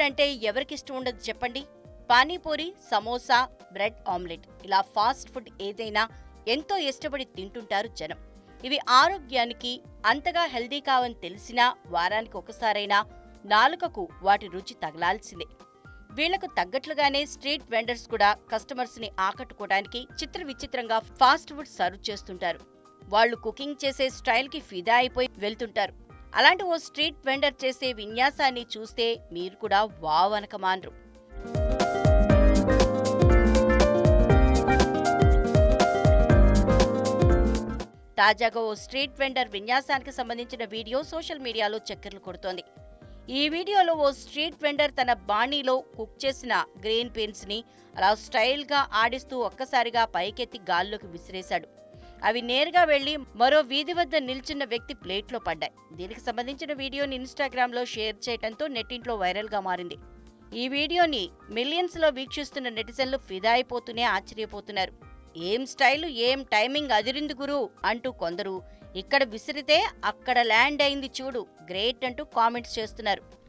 అంటే ఎవరికిష్టం ఉండదు చెప్పండి పానీపూరి సమోసా బ్రెడ్ ఆమ్లెట్ ఇలా ఫాస్ట్ ఫుడ్ ఏదైనా ఎంతో ఇష్టపడి తింటుంటారు జనం ఇవి ఆరోగ్యానికి అంతగా హెల్దీ కావని తెలిసినా వారానికి ఒకసారైనా నాలుకకు వాటి రుచి తగలాల్సిందే వీళ్లకు తగ్గట్లుగానే స్ట్రీట్ వెండర్స్ కూడా కస్టమర్స్ ని ఆకట్టుకోవడానికి చిత్ర విచిత్రంగా ఫాస్ట్ ఫుడ్ సర్వ్ చేస్తుంటారు వాళ్ళు కుకింగ్ చేసే స్టైల్ కి ఫిదా అయిపోయి వెళ్తుంటారు అలాంటి ఓ స్ట్రీట్ వెండర్ చేసే విన్యాసాన్ని చూస్తే మీరు కూడా వావ్ అనకమానరు తాజాగా ఓ స్ట్రీట్ వెండర్ విన్యాసానికి సంబంధించిన వీడియో సోషల్ మీడియాలో చక్కర్లు కొడుతోంది ఈ వీడియోలో ఓ స్ట్రీట్ వెండర్ తన బాణీలో కుక్ చేసిన గ్రీన్ పీన్స్ ని అలా స్టైల్ గా ఆడిస్తూ ఒక్కసారిగా పైకెత్తి గాల్లోకి విసిరేశాడు అవి నేరుగా వెళ్లి మరో వీధి వద్ద నిల్చున్న వ్యక్తి ప్లేట్లో పడ్డాయి దీనికి సంబంధించిన వీడియోని ఇన్స్టాగ్రామ్ లో షేర్ చేయడంతో నెట్టింట్లో వైరల్ గా మారింది ఈ వీడియోని మిలియన్స్ లో వీక్షిస్తున్న నెటిజన్లు ఫిదా అయిపోతూనే ఆశ్చర్యపోతున్నారు ఏం స్టైలు ఏం టైమింగ్ అదిరింది గురు అంటూ కొందరు ఇక్కడ విసిరితే అక్కడ ల్యాండ్ అయింది చూడు గ్రేట్ అంటూ కామెంట్స్ చేస్తున్నారు